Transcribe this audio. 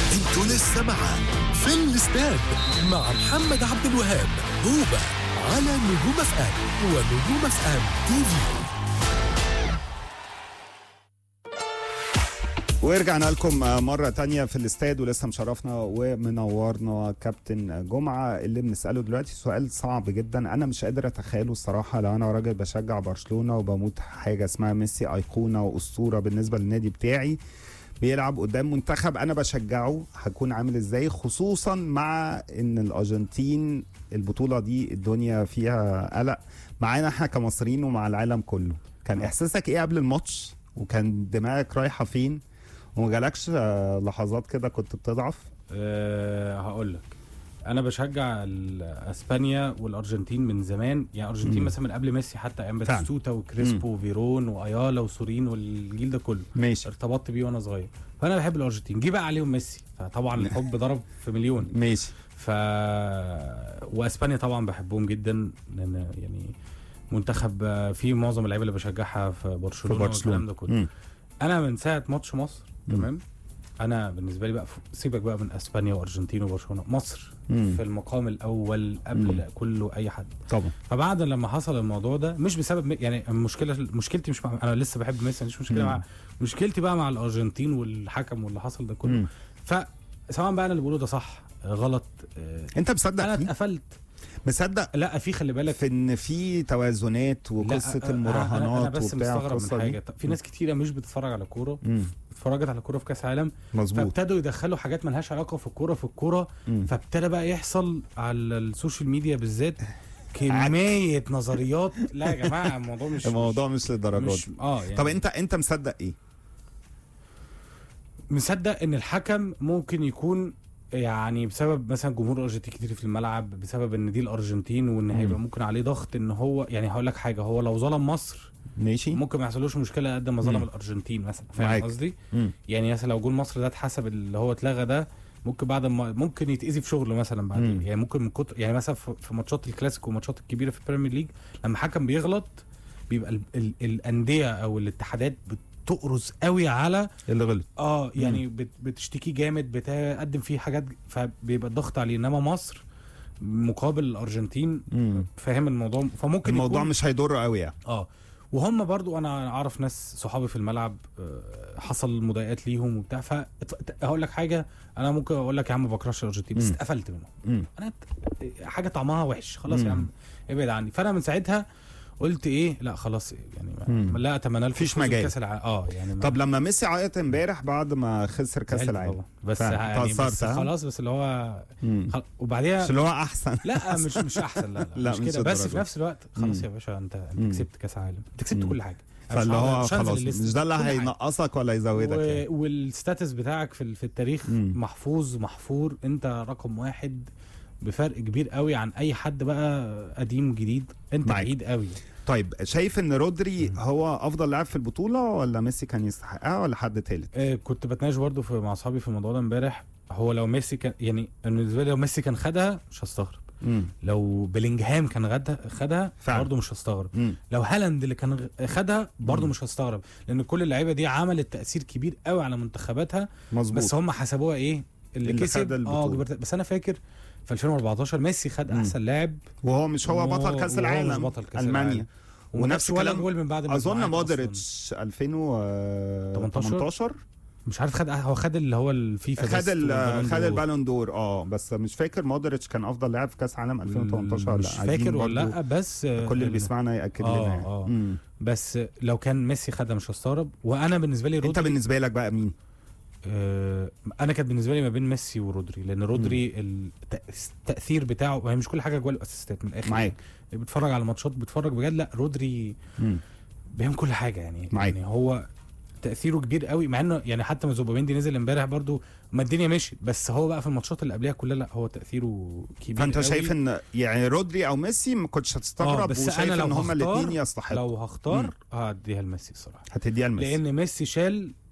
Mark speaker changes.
Speaker 1: انتوا لسه مع في الاستاد مع محمد عبد الوهاب هوبا على نجوم اف ام ونجوم اف ام تي في
Speaker 2: ورجعنا لكم مرة تانية في الاستاد ولسه مشرفنا ومنورنا كابتن جمعة اللي بنسأله دلوقتي سؤال صعب جدا أنا مش قادر أتخيله الصراحة لو أنا راجل بشجع برشلونة وبموت حاجة اسمها ميسي أيقونة وأسطورة بالنسبة للنادي بتاعي بيلعب قدام منتخب أنا بشجعه هكون عامل إزاي خصوصا مع إن الأرجنتين البطولة دي الدنيا فيها قلق معانا احنا كمصريين ومع العالم كله كان إحساسك إيه قبل الماتش وكان دماغك رايحة فين وما جالكش آه، لحظات كده كنت بتضعف
Speaker 3: أه هقول لك انا بشجع ال- اسبانيا والارجنتين من زمان يعني الارجنتين
Speaker 2: مم.
Speaker 3: مثلا من قبل ميسي حتى ايام
Speaker 2: فعلا.
Speaker 3: باتيستوتا وكريسبو وفيرون وايالا وسورين والجيل ده كله
Speaker 2: ماشي
Speaker 3: ارتبطت بيه وانا صغير فانا بحب الارجنتين جه بقى عليهم ميسي فطبعا الحب ضرب في مليون
Speaker 2: ماشي
Speaker 3: ف واسبانيا طبعا بحبهم جدا لان يعني منتخب آه، فيه معظم اللعيبه اللي بشجعها في
Speaker 2: في
Speaker 3: برشلونه
Speaker 2: برشلونة
Speaker 3: والكلام ده كله
Speaker 2: مم.
Speaker 3: انا من ساعه ماتش مصر
Speaker 2: مم.
Speaker 3: تمام انا بالنسبه لي بقى ف- سيبك بقى من اسبانيا وارجنتين وبرشلونه مصر
Speaker 2: مم.
Speaker 3: في المقام الاول قبل
Speaker 2: مم.
Speaker 3: كله اي حد
Speaker 2: طبعا
Speaker 3: فبعد لما حصل الموضوع ده مش بسبب م- يعني المشكله مشكلتي مش مع انا لسه بحب ميسي مش مشكله
Speaker 2: مم.
Speaker 3: مع مشكلتي بقى مع الارجنتين والحكم واللي حصل ده كله
Speaker 2: مم.
Speaker 3: فسواء بقى انا اللي بقوله ده صح آه، غلط آه،
Speaker 2: انت مصدق
Speaker 3: انا
Speaker 2: فيه؟
Speaker 3: اتقفلت
Speaker 2: مصدق
Speaker 3: لا في خلي بالك
Speaker 2: في ان في توازنات
Speaker 3: لا،
Speaker 2: وقصه
Speaker 3: أ- أ- انا
Speaker 2: المراهنات
Speaker 3: بس
Speaker 2: وبتاع
Speaker 3: مستغرب
Speaker 2: القصه
Speaker 3: من
Speaker 2: دي
Speaker 3: حاجه طب في ناس كتيره مش بتتفرج على كوره
Speaker 2: مم.
Speaker 3: اتفرجت على كوره في كاس عالم
Speaker 2: مظبوط
Speaker 3: فابتدوا يدخلوا حاجات ملهاش علاقه في الكوره في الكوره
Speaker 2: مم.
Speaker 3: فابتدى بقى يحصل على السوشيال ميديا بالذات كميه نظريات لا يا جماعه الموضوع مش
Speaker 2: الموضوع مش للدرجات
Speaker 3: مش
Speaker 2: دي.
Speaker 3: اه يعني
Speaker 2: طب انت انت مصدق ايه؟
Speaker 3: مصدق ان الحكم ممكن يكون يعني بسبب مثلا جمهور الارجنتين كتير في الملعب بسبب ان دي الارجنتين وان هيبقى
Speaker 2: مم.
Speaker 3: ممكن عليه ضغط ان هو يعني هقول لك حاجه هو لو ظلم مصر
Speaker 2: ماشي
Speaker 3: ممكن ما يحصلوش مشكله قد ما ظلم
Speaker 2: مم.
Speaker 3: الارجنتين مثلا
Speaker 2: معاك.
Speaker 3: فاهم قصدي؟
Speaker 2: مم.
Speaker 3: يعني مثلا لو جول مصر ده اتحسب اللي هو اتلغى ده ممكن بعد ما ممكن يتاذي في شغله مثلا بعدين
Speaker 2: مم.
Speaker 3: يعني ممكن من كتر يعني مثلا في في ماتشات الكلاسيكو والماتشات الكبيره في البريمير ليج لما حكم بيغلط بيبقى ال ال الانديه او الاتحادات بتقرص قوي على
Speaker 2: اللي غلط
Speaker 3: اه يعني بت بتشتكي جامد بتقدم فيه حاجات فبيبقى الضغط عليه انما مصر مقابل الارجنتين
Speaker 2: مم.
Speaker 3: فاهم الموضوع فممكن
Speaker 2: الموضوع
Speaker 3: يكون
Speaker 2: مش هيضر قوي يعني
Speaker 3: اه وهم برضو انا اعرف ناس صحابي في الملعب آه، حصل مضايقات ليهم وبتاع فهقول لك حاجه انا ممكن اقول لك يا عم ما بكرهش الارجنتين بس
Speaker 2: مم.
Speaker 3: اتقفلت منهم
Speaker 2: مم.
Speaker 3: انا ات- حاجه طعمها وحش خلاص
Speaker 2: مم.
Speaker 3: يا عم ابعد عني فانا من ساعتها قلت ايه لا خلاص يعني
Speaker 2: مم.
Speaker 3: ما لا اتمنى لكم
Speaker 2: مفيش
Speaker 3: فوز
Speaker 2: مجال.
Speaker 3: كاس العالم اه يعني ما-
Speaker 2: طب لما ميسي عيط امبارح بعد ما خسر كاس
Speaker 3: زعلت
Speaker 2: العالم
Speaker 3: طبعاً. بس
Speaker 2: فعلا.
Speaker 3: يعني
Speaker 2: اتأثرت،
Speaker 3: بس
Speaker 2: ها؟
Speaker 3: خلاص بس اللي هو
Speaker 2: مم.
Speaker 3: خل... وبعديها
Speaker 2: مش اللي هو احسن
Speaker 3: لا مش مش احسن لا لا,
Speaker 2: لا،
Speaker 3: مش
Speaker 2: مش
Speaker 3: كده بس
Speaker 2: الدرجة.
Speaker 3: في نفس الوقت خلاص
Speaker 2: مم.
Speaker 3: يا باشا انت
Speaker 2: مم.
Speaker 3: انت كسبت كاس عالم انت كسبت
Speaker 2: مم.
Speaker 3: كل حاجه أنا مش
Speaker 2: فاللي
Speaker 3: هقعد-
Speaker 2: هو
Speaker 3: مش هنزل
Speaker 2: خلاص
Speaker 3: الليست.
Speaker 2: مش ده اللي
Speaker 3: كل حاجة.
Speaker 2: هينقصك ولا يزودك يعني.
Speaker 3: و... والستاتس بتاعك في ال- في التاريخ
Speaker 2: مم.
Speaker 3: محفوظ محفور انت رقم واحد بفرق كبير قوي عن اي حد بقى قديم جديد انت
Speaker 2: معاك.
Speaker 3: بعيد قوي
Speaker 2: طيب شايف ان رودري هو افضل لاعب في البطوله ولا ميسي كان يستحقها ولا حد تالت
Speaker 3: آه كنت بتناقش برضو في مع اصحابي في الموضوع ده امبارح هو لو ميسي كان يعني أنا بالنسبه لي لو ميسي كان خدها مش هستغرب
Speaker 2: مم.
Speaker 3: لو بلينجهام كان غدها خدها
Speaker 2: فعلا.
Speaker 3: برضه مش هستغرب
Speaker 2: مم.
Speaker 3: لو هالاند اللي كان غ- خدها برضه
Speaker 2: مم.
Speaker 3: مش هستغرب لان كل اللعيبه دي عملت تاثير كبير قوي على منتخباتها
Speaker 2: مظبوط
Speaker 3: بس هم حسبوها ايه اللي,
Speaker 2: اللي
Speaker 3: كسب
Speaker 2: خد البطولة.
Speaker 3: اه جبرت- بس انا فاكر في 2014 ميسي خد
Speaker 2: مم.
Speaker 3: احسن لاعب
Speaker 2: وهو مش هو
Speaker 3: وهو-
Speaker 2: بطل كاس
Speaker 3: وهو
Speaker 2: العالم
Speaker 3: مش بطل كأس
Speaker 2: المانيا
Speaker 3: العالم.
Speaker 2: ونفس
Speaker 3: ونفس ولا
Speaker 2: الكلام
Speaker 3: جول من بعد
Speaker 2: اظن
Speaker 3: المجموعات
Speaker 2: مودريتش 2018
Speaker 3: مش عارف خد هو خد اللي هو الفيفا
Speaker 2: خد
Speaker 3: بس
Speaker 2: ال-
Speaker 3: والبالون
Speaker 2: خد
Speaker 3: دور.
Speaker 2: البالون دور اه بس مش فاكر مودريتش كان افضل لاعب في كاس عالم 2018 ولا
Speaker 3: مش
Speaker 2: عايزين
Speaker 3: فاكر ولا
Speaker 2: برضو
Speaker 3: لا بس آه،
Speaker 2: كل اللي
Speaker 3: ال-
Speaker 2: بيسمعنا ياكد
Speaker 3: آه،
Speaker 2: لنا يعني.
Speaker 3: آه.
Speaker 2: مم.
Speaker 3: بس لو كان ميسي خدها مش هستغرب وانا بالنسبه لي
Speaker 2: انت
Speaker 3: رودري
Speaker 2: بالنسبه لك بقى مين
Speaker 3: آه، انا كانت بالنسبه لي ما بين ميسي ورودري لان رودري الت- التاثير بتاعه وهي مش كل حاجه جوه الاسيستات من الاخر
Speaker 2: معاك
Speaker 3: بتفرج على ماتشات بتفرج بجد لا رودري
Speaker 2: مم.
Speaker 3: بيعمل كل حاجه يعني
Speaker 2: معاك.
Speaker 3: يعني هو تاثيره كبير قوي مع انه يعني حتى ما زوباميندي نزل امبارح برضو ما الدنيا مشيت بس هو بقى في الماتشات اللي قبلها كلها لا هو تاثيره كبير
Speaker 2: فانت
Speaker 3: قوي.
Speaker 2: شايف ان يعني رودري او ميسي ما كنتش
Speaker 3: آه،
Speaker 2: هتستغرب
Speaker 3: بس
Speaker 2: وشايف
Speaker 3: أنا لو
Speaker 2: ان هما
Speaker 3: هختار-
Speaker 2: الاثنين يستحقوا
Speaker 3: لو
Speaker 2: مم.
Speaker 3: هختار هديها لميسي الصراحه
Speaker 2: هتديها لميسي
Speaker 3: لان ميسي شال